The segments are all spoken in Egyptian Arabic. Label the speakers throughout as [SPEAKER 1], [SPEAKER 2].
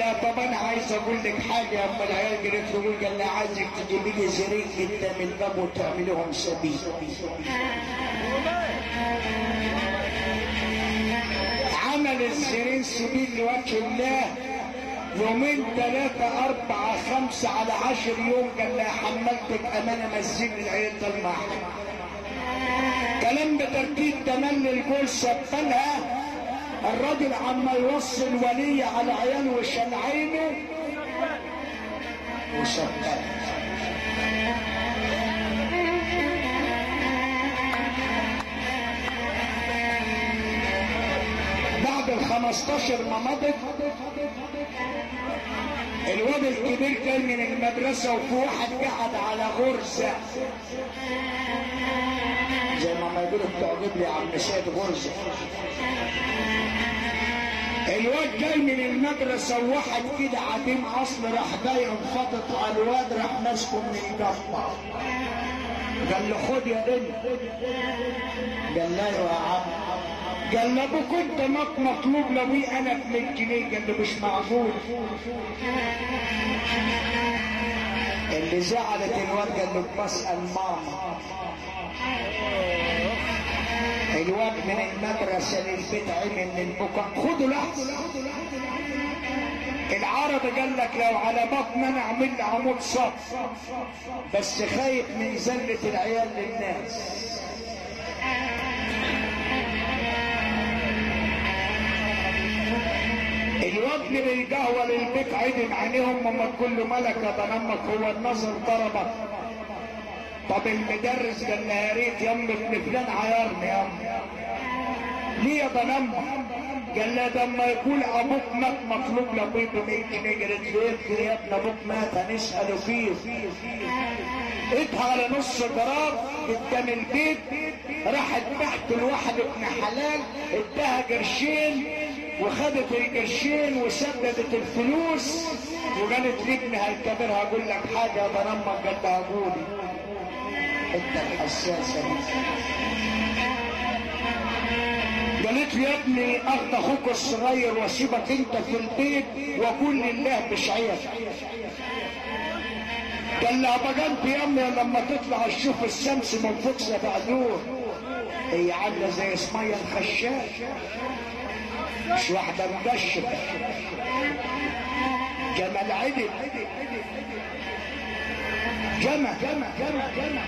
[SPEAKER 1] لها طب انا عايز اقول لك حاجه اما العيال جريت له قال لي عايزك تجيبي لي زريق قدام الباب وتعملي لهم سبيل عمل الزرين سبيل لوجه الله يومين ثلاثة أربعة خمسة على عشر يوم قال لها حملتك أمانة مسجد العيال المحل كلام بترتيب تمام للجول سفلها الراجل عما يوصي الولي على عياله وشال عينه وسفلها بعد ال 15 ما مضت الواد الكبير كان من المدرسة وفي واحد قعد على غرزة زي ما ما يقولوا بتعجب لي عم سيد غرزة الواد جاي من المدرسة وواحد كده عديم أصل راح جاي انفضت على الواد راح ماسكه من الجفة قال له خد يا بنت قال له يا عم قال له ابوك انت مط مطلوب لابوي انا ب 100 جنيه قال له مش معقول اللي زعلت الواد قال له بسال ماما الواد من المدرسه للبيت عمل للبكاء خدوا لحظه العرب قال لك لو على بطن انا اعمل لي عمود صف بس خايف من زله العيال للناس الواد من القهوه للبيت عدم عينيهم اما تقول له ملك يا تنمك هو النظر ضربك طب المدرس قال لها يا ريت يم ابن فلان عيارني يم ليه يا تنمك قال لها ده اما يقول ابوك مات مطلوب لابوي ب 100 جنيه قالت له ايه يا ابن ابوك مات هنساله فيه ادها على نص جرار قدام البيت راحت تحت الواحد ابن حلال اداها قرشين وخدت القرشين وسددت الفلوس وقالت لابنها الكبير هقول لك حاجه يا بنمك قال لها قولي انت الحساسه قالت له يا ابني اخد اخوك الصغير واسيبك انت في البيت واقول لله مش عيب قال لها بقى انت يا امي لما تطلع تشوف الشمس من فوق سبع نور هي عامله زي اسمايا الخشاش مش واحده مكشفه جمال عدل جمع جمع جمع جمع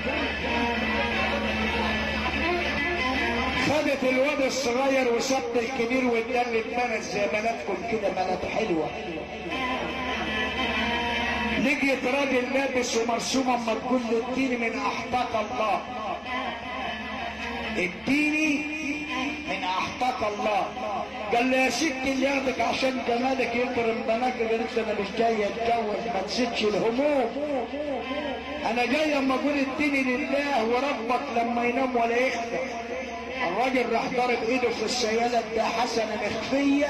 [SPEAKER 1] خدت الواد الصغير وسبت الكبير وادالت بنات زي بناتكم كده بنات حلوه لقيت راجل لابس ومرسوم اما تقول له اديني من احقاق الله اديني من احقاق الله قال له يا ست اللي ياخدك عشان جمالك يكرم بناك قالت له انا مش جاي اتجوز ما تزيدش الهموم انا جاي اما اقول اديني لله وربك لما ينام ولا يخفى الراجل راح ضارب ايده في السياله ده حسنه مخفيه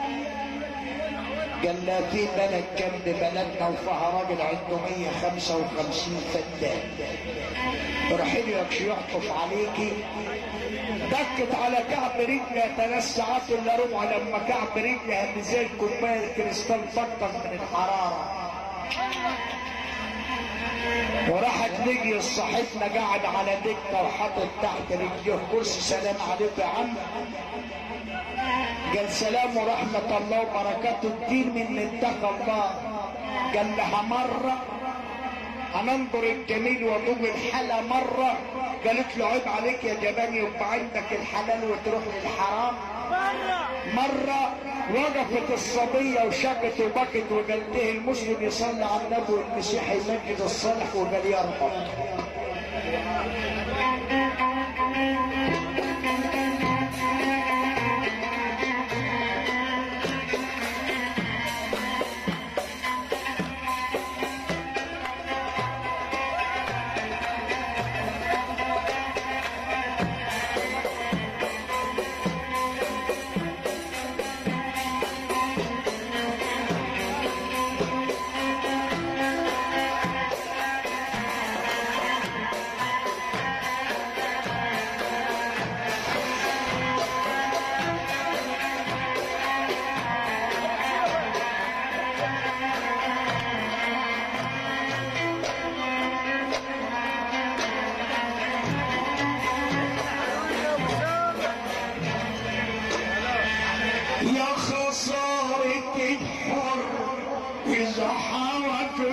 [SPEAKER 1] قال لا في بلد جنب بلدنا وفيها راجل عنده 155 فدان راح لك يعطف عليكي دكت على كعب رجلها ثلاث ساعات الا ربع لما كعب رجلها زي الكوبايه الكريستال فطر من الحراره وراحت لقي صاحبنا قاعد على دكه وحاطط تحت رجليه كرسي سلام عليكم يا عم قال سلام ورحمة الله وبركاته الدين من اتقى الله قال لها مرة هننظر الجميل وطوب الحلا مرة قالت له عيب عليك يا جبان يبقى عندك الحلال وتروح للحرام مرة وقفت الصبية وشكت وبكت وقالت له المسلم يصلي على النبي والمسيحي يمجد الصالح وقال يرحم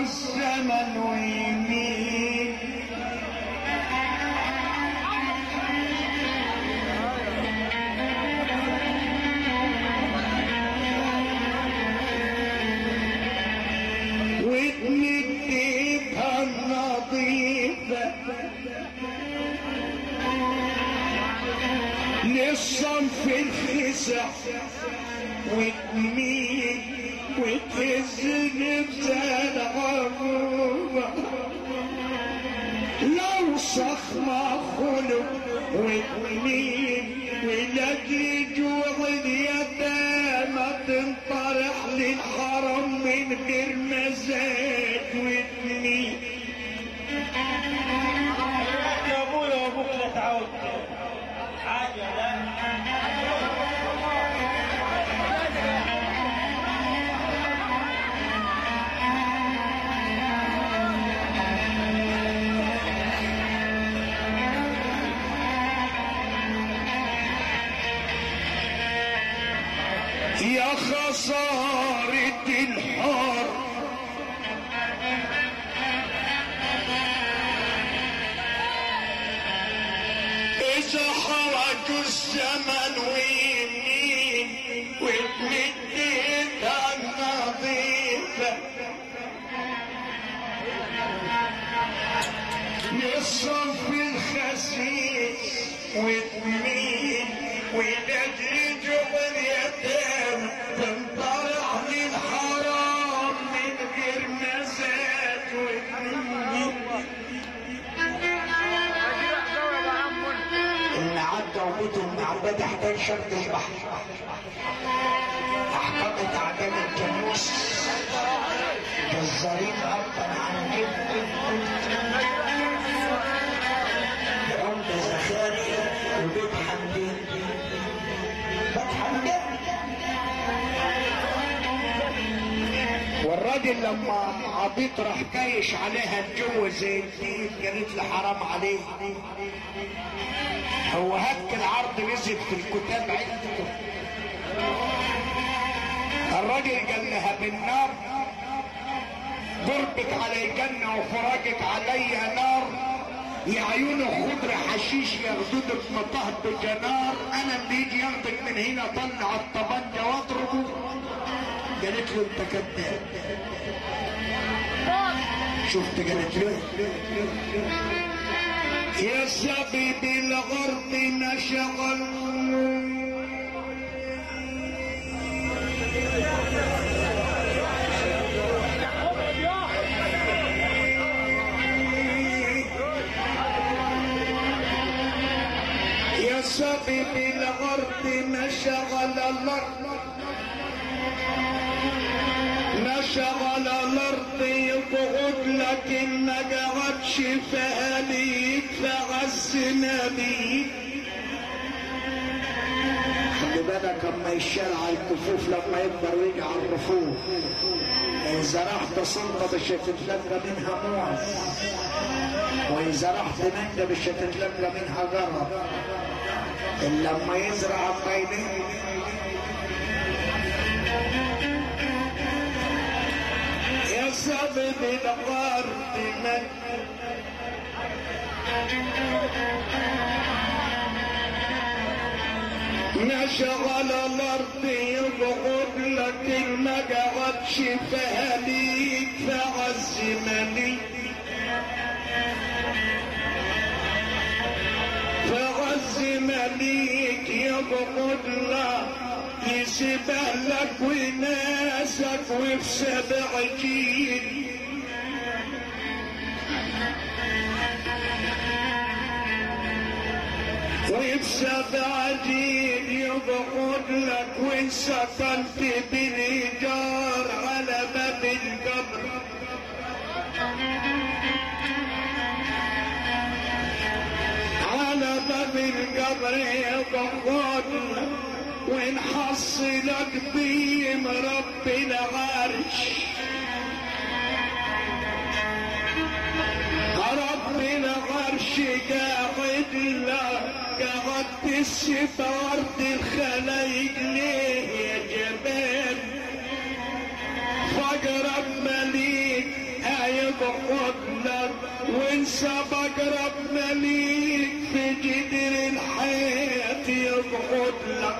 [SPEAKER 1] الزمن ويمين وتمديتها النظيفة للصنف الخسع وتميل وتهزني بزاد غرورة لو صخمة خلق وتميل ولجي جوع اليتامى تنطرح للحرم من غير مزاج وتميل
[SPEAKER 2] يا ابويا وابوك لا تعود حاجه لا
[SPEAKER 1] يا خسارة الحر إذا خرج الزمن ويمين وتمديت النظيفة للصف الخسيس وتميل ولجل جبل يتام تنطرح للحرام من غير مزاج وتميل
[SPEAKER 3] اللي عدى وبيتهم معبد احتاج شرط البحر احكام تعدام الجاموس جزارين ابا عن جد عمدة زخاري وبيت حمدين بيت حمدين
[SPEAKER 1] والراجل لما عبيط راح كايش عليها اتجوز الدين قالت له حرام عليه هو هك العرض نزل في الكتاب عنده الراجل قال لها بالنار ضربك علي جنة وفراجك علي نار يا عيونه خضر حشيش ياخدودك مطهد بجنار انا اللي يجي ياخدك من هنا طلع الطبنجة واضربه قالت له انت كذاب شفت قالت له يا سبيب الغرب نشغل يا سبيب الغرب نشغل الارض نشغل الارض يقعد لكن ما قعدش فهليك فغسنا بيك خلي بالك اما يشال على الكفوف لما يكبر ويجي على الرفوف اذا رحت سلطه مش هتتلقى منها موز واذا رحت منجا مش هتتلقى منها غرب الا لما يزرع الطيبين يا سبب الغرب من نشغل الارض يبغض لك ما قعدش فهليك فعز مني فعز مليك يبغض لك يسبه لك وناسك وفي سبع جيل وفي سبع جيل يبغض لك وان سكنت بالايجار على باب القبر على باب القبر يبغض لك ونحصلك بيم رب العرش رب العرش قاعد لك قاعد تسب ارض الخلايق ليه يا جبال فقرك مليك يبعد لك وانسى بقربنا ليك في جدر الحياة يبعد لك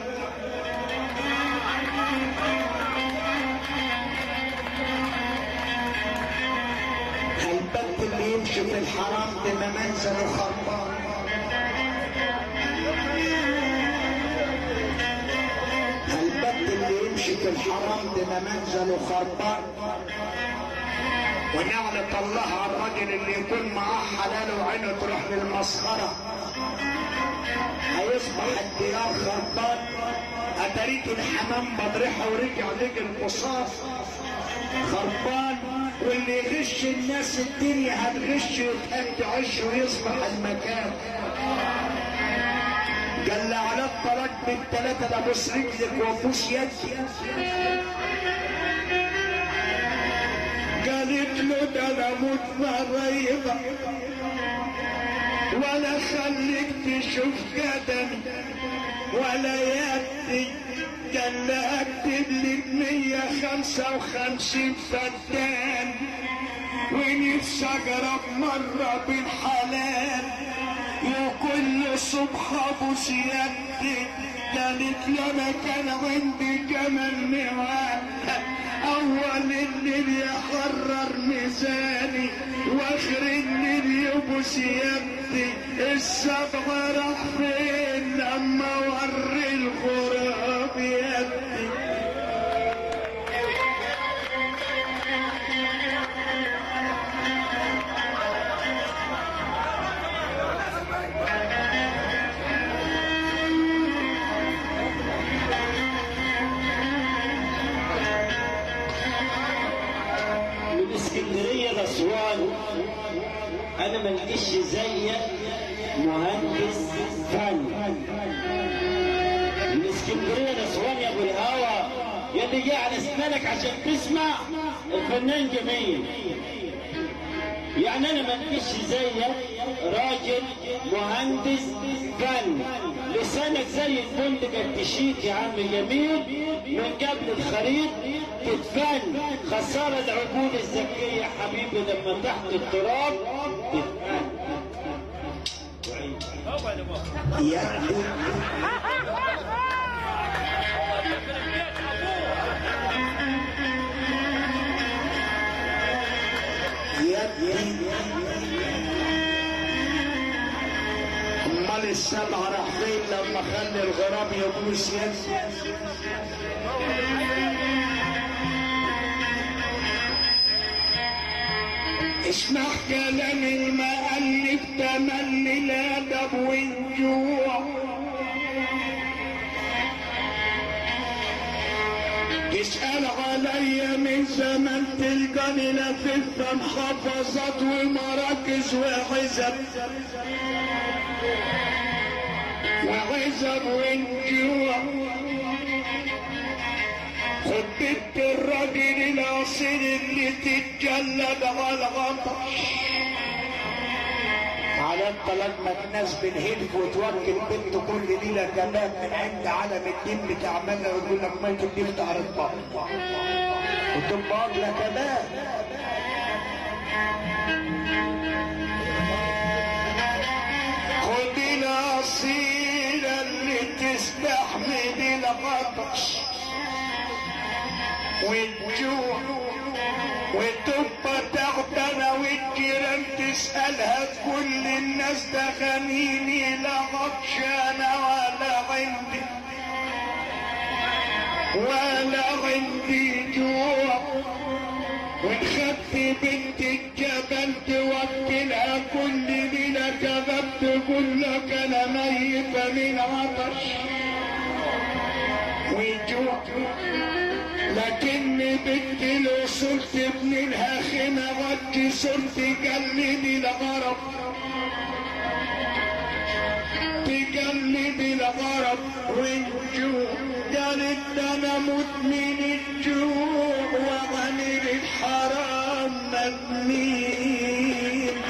[SPEAKER 1] البنت اللي يمشي في الحرام بما منزل خربان البنت اللي يمشي في الحرام بما منزل خربان ونعلة الله على الرجل اللي يكون معاه حلال وعينه تروح للمسخرة هيصبح الديار خربان اتريت الحمام بضرحه ورجع لقى القصاص خربان واللي يغش الناس الدنيا هتغش وتهد عش ويصبح المكان قال له على الطلاق بالثلاثة ده بص رجلك وبوس يدي قالت له ده انا اموت مريضة ولا خليك تشوف قدمي ولا يدي قال له اكتب لك 155 فدان ونفسي اقرب مرة بالحلال وكل صبح ابوس يدي قالت لي انا كان عندي جمل نوال اول الليل يحرر ميزاني واخر الليل يبوس يدي السبعة راح فين لما وري الغراب يدي
[SPEAKER 2] من اسكندريه لاسوان انا ما لقيش زيك مهندس فن من اسكندريه لاسوان يا ابو الهوى يا اللي جاي على اسنانك عشان تسمع الفنان جميل يعني انا ما لقيش زيك راجل مهندس فن لسانك زي الفندق التشيت يا عم جميل من قبل الخريط تتفن خسارة العقول الذكية يا حبيبي لما تحت التراب تتفن
[SPEAKER 1] يدي يدي امال السبعة راح فين لما خلي الغراب يبوس يدي اسمع كلام المؤلف تملي الادب والجوع تسأل عليا من زمان تلقاني لفف محافظات ومراكز وحزب وعزب والجوع خد بنت الراجل الاصيل اللي تتجلد على الغطش على الطلاق ما الناس بالهدف وتوكل بنت كل ليله كمان من عند علم الدين بتعملها ويقول لك ما تدي تعرض بقى وتبقى أغلى كمان خد الاصيله اللي تستحمل الغطش والجوع وتبقى تعبانة والجيران تسألها كل الناس ده غنيني لا عطشانة ولا عندي ولا عندي جوع ونخدت بنت الجبل توكلها كل ليلة كذب تقول لك أنا ميتة من عطش وجوع لكن بنت لو صرت ابن لها خيمة غطي صرت تقلد الغرب تقلد الغرب والجوع قالت ده انا مدمن الجوع وغني الحرام مدمين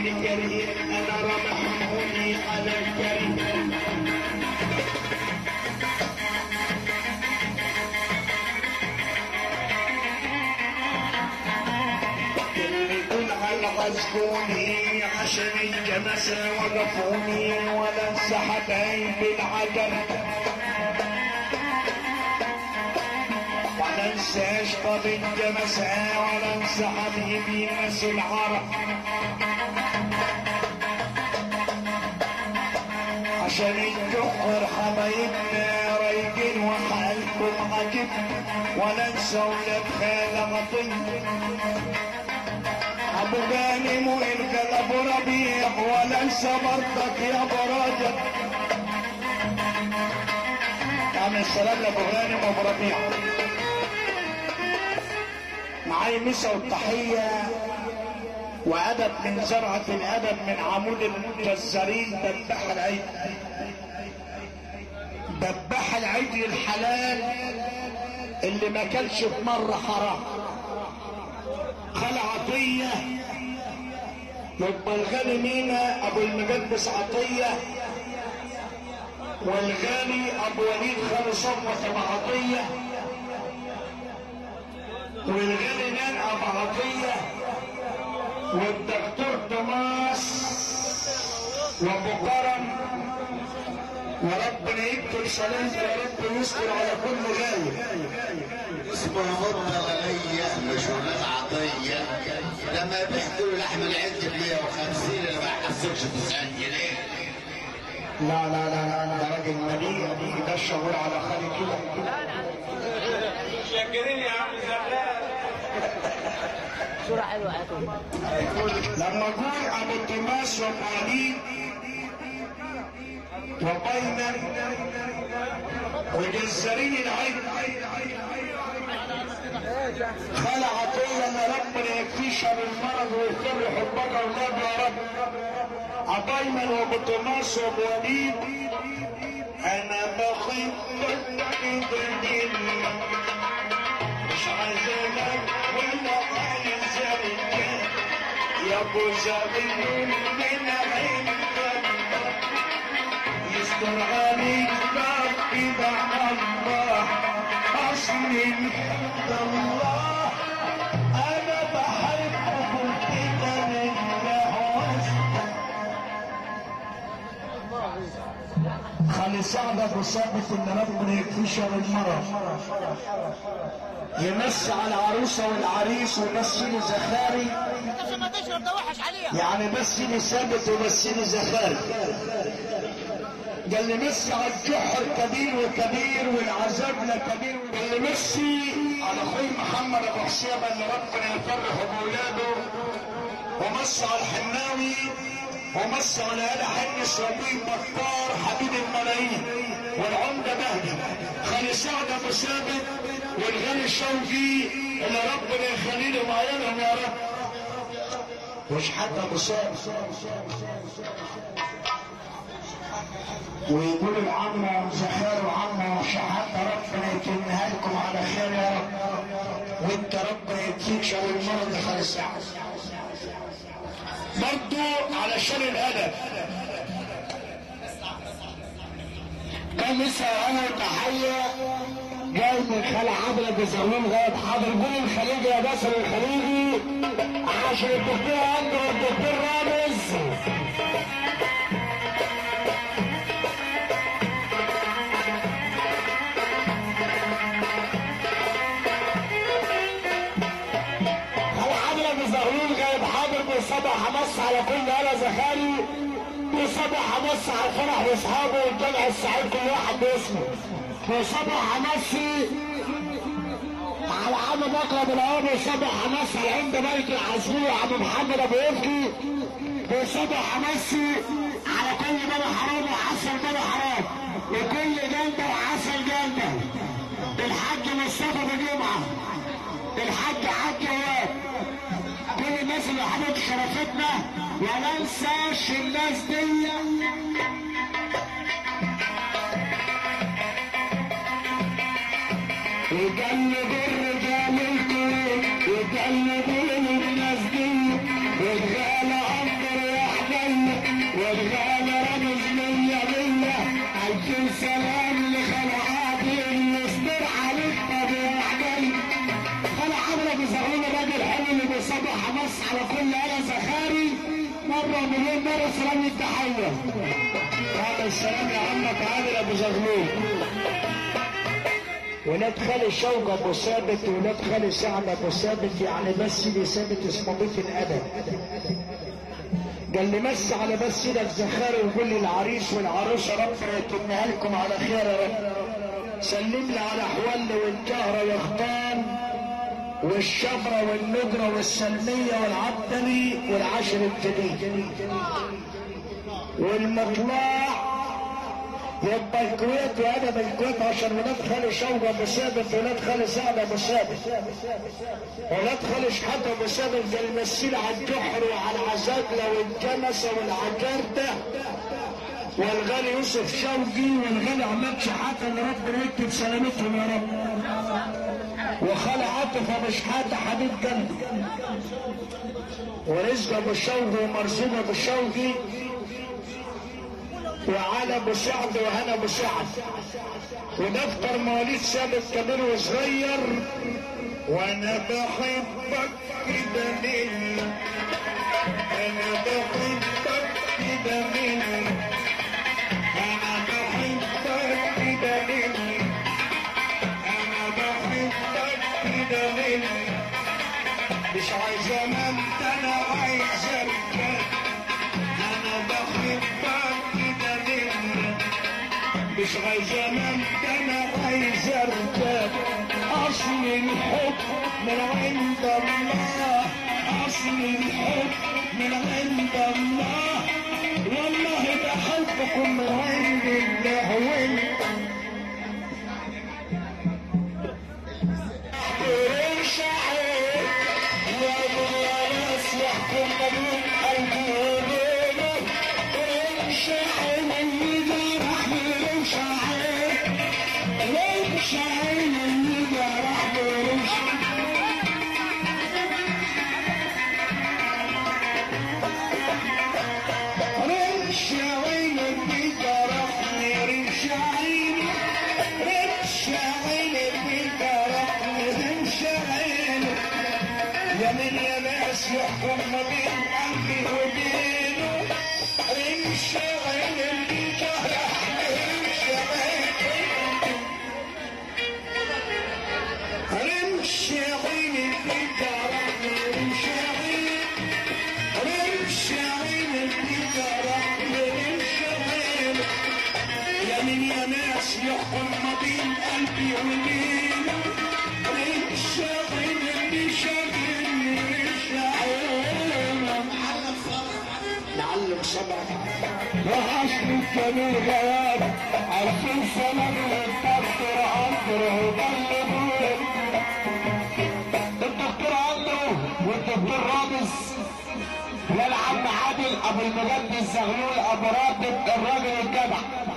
[SPEAKER 1] الكريم انا رمحوني على الكريم اللي يقول على غزكوني عشان الجمسة وقفوني ولا انسى حبايب العجل ولا انساش طب الجمسة ولا انسى حبيبي ناس العرب عشان الجحر حبايبنا رايقين وحالكم عجب ولا انسى ولاد خالة غطين ابو غانم وانت ابو ربيع ولا انسى برضك يا ابو راجل اعمل السلام لابو غانم وابو ربيع معاي مسا والتحية وأدب من زرعة الأدب من عمود المجزرين دبح العيد دبح العيد الحلال اللي ما كلش في مرة حرام خلع عطية يبقى الغني مينا أبو المقدس عطية والغالي أبو وليد خالد صفوة أبو عطية والغالي نان أبو عطية والدكتور توماس وابو كرم وربنا يكتب سلام يا رب يستر على كل غالي
[SPEAKER 4] اسمه مطر غنية مش ولاد عطية لما بيحكوا لحم العيد ب 150 اللي ما يحصلش 90 جنيه
[SPEAKER 1] لا لا لا لا لا ده راجل مليء ده الشهور على خالي كده
[SPEAKER 2] شاكرين يا عم زغلال
[SPEAKER 5] صورة حلوة يا توم
[SPEAKER 1] لما جول ابو توماس وابو وبين وجزرين العين خلع عطية ان ربنا يكفيه شر المرض ويغفر حبك اولاد يا رب عطيمن وابو توماس وابو وليد انا بحبك جدا مش عايزينك ولا عايزك يا ابو زبيب من عندك يستر عليك ربي مع الله اصل الحمد الله انا بحبكم كده لله واسطه خلي سعد ابو ثابت ان ربنا يكفيه شر المرض يمس على العروسه والعريس ويمسني زخاري
[SPEAKER 5] عشان ما تشرب ده وحش عليها
[SPEAKER 1] يعني مسني ثابت ومسني زخاري قال لي مسي على الجحر كبير وكبير والعذاب لكبير قال لي مسي على اخوي محمد ابو حسين اللي ربنا يفرح باولاده ومس على الحناوي ومس على ال حنس ربيب بكار حبيب الملايين والعمده مهدي خالي سعد ابو ثابت والغني الشوقي اللي ربنا يخلي لهم عيالهم يا رب مش حد ابو ثابت ويقول العم زخار وعم شحات ربنا يتمها لكم على خير يا رب وانت ربنا يكفيك شر المرض خالص برضو على شر الادب كان لسه انا تحيه جاي من خلع عبد الجزرين غايب حاضر قول الخليجي يا باسل الخليجي عشان الدكتور اندرو والدكتور رامز الحضرة بزغلول جايب حاضر بيصبح مص على كل آلة زخاري بيصبح مص على الفرح واصحابه والجمع السعيد كل واحد باسمه بيصبح مصي على عم مقلب الهوا بيصبح مص على عند ملك العزمي وعم محمد ابو يفكي بيصبح مصي على كل بابا حرام وعسل بابا حرام وكل جلده وعسل جلده الحاج مصطفى بجمعه الحاج حاج اياد كل الناس اللي حضرت شرفتنا ولا انساش الناس دي وجنب الرجال الكريم وجنب الناس دي والغالى عمر يا والغالي رمز مية مية ألف سلام لخلعاتي يصبر عليك طبيعي جاي خلع عمرو ابو زغلول الراجل الحلو اللي بيصبح حماس على كل آلة زخاري مرة مليون مرة سلام التحية هذا السلام يا عمك عامر ابو زغلول ولاد خالي شوقة ابو ثابت ولاد خالي سعد ابو ثابت يعني بس اللي ثابت اسمه بيت الادب قال لي مس على بس ايدك زخاري وقول لي العريس والعروسه ربنا يتمها لكم على خير يا رب سلم لي على حول والجهره يختان والشبرة والنجرة والسلمية والعبدلي والعشر الجديد والمطلع يبقى الكويت وادب الكويت عشان ولاد خالي شوقة ابو ثابت ولاد خالي سعد ابو ثابت ولاد خالي شحات ابو ثابت زي المسيل على الجحر وعلى العزاجلة والجمسة والعجردة والغالي يوسف شوقي والغالي عماد شحاتة اللي ربنا يكتب سلامتهم يا رب وخالي عاطف ابو شحاتة حبيب قلبي ورزق ابو شوقي ومرزوق ابو شوقي وعلى ابو سعد وهنا ابو سعد ودفتر مواليد ثابت كبير وصغير وانا بحبك كده مني انا بحبك كده مني انا بحبك كده مني انا بحبك كده مني مش عايز انام ده انا عايز ارجع انا بحبك كده مني مش عايز انام ده انا عايز ارتاح اصل الحب من عند الله اصل الحب من عند الله والله ده حبكم من عند الله وانت قريش عيب يا ابو ناس يحكم من قلبي وليله قريش عيب اللي راح قريش عيب قريش عيب اللي راح قريش رمش عين اللي جرحني رمش عين رمش عين اللي جرحني رمش عين يا من يا ناس يحكم ما بين قلبي ودينه رمش عين اللي جرحني رمش عين رمش عين اللي جرحني رمش عين رمش عين اللي جرحني رمش عين يا من يا ناس يحكم ما بين قلبي ودينه رمش عين اللي شاغلني رمش عين نعلم صبرك وحشد الجميل غياب عايشين سلام الدكتور عنتر وبلغوا الدكتور عنتر والدكتور رامز والعم عادل ابو المجد الزغلول ابو راتب الراجل الجدع